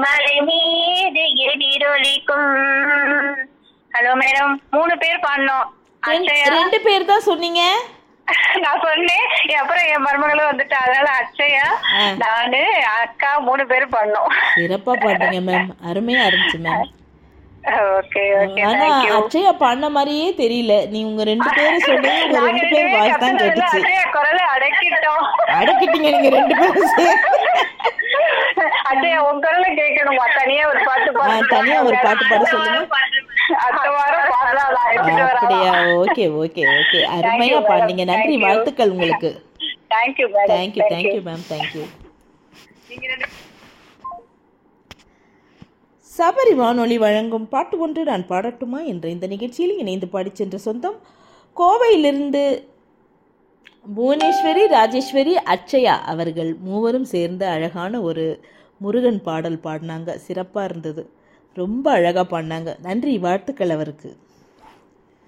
மலை மீது எதிரொலிக்கும் ஹலோ மேடம் மூணு பேர் பாடினோம் ரெண்டு- அச்சயா ரெண்டு பேர் தான் சொன்னீங்க நான் சொன்னேன் அப்புறம் என் மருமகளும் வந்துட்டு அதனால அச்சயா ஆ. நானு அக்கா மூணு பேர் பண்ணோம் சிறப்பா பாடுங்க மேம் அருமையா இருந்துச்சு மேம் ஓகே ஓகே ஆனா தேங்க்யூ அச்சயா பாடின மாதிரியே தெரியல நீ உங்க ரெண்டு பேரும் சொன்னீங்க உங்க ரெண்டு பேர் வாய்ஸ் தான் கேட்டுச்சு குரலை அடக்கிட்டோம் அடக்கிட்டீங்க நீங்க ரெண்டு பேரும் சேர்ந்து. அச்சயா உன் குரலை கேட்கணுமா தனியா ஒரு பாட்டு ஆ, பாடு தனியா ஒரு பாட்டு பாட சொல்லுங்க அடுத்த வாரம் பாடலாம் நான் எடுத்துட்டு அப்படியா வரேன் ஓகே ஓகே ஓகே அருமையா madam. பாடுங்க நன்றி Thank you. வாழ்த்துக்கள் உங்களுக்கு thank you madam thank you thank you ma'am thank you Sabari வானொலி வழங்கும் பாட்டு ஒன்று நான் பாடட்டுமா என்ற இந்த நிகழ்ச்சியில் இணைந்து பாடிச் சென்ற சொந்தம் கோவையிலிருந்து புவனேஸ்வரி ராஜேஸ்வரி அட்சயா அவர்கள் மூவரும் சேர்ந்து அழகான ஒரு முருகன் பாடல் பாடினாங்க சிறப்பாக இருந்தது ரொம்ப அழகாக பாடினாங்க நன்றி வாழ்த்துக்கள் அவருக்கு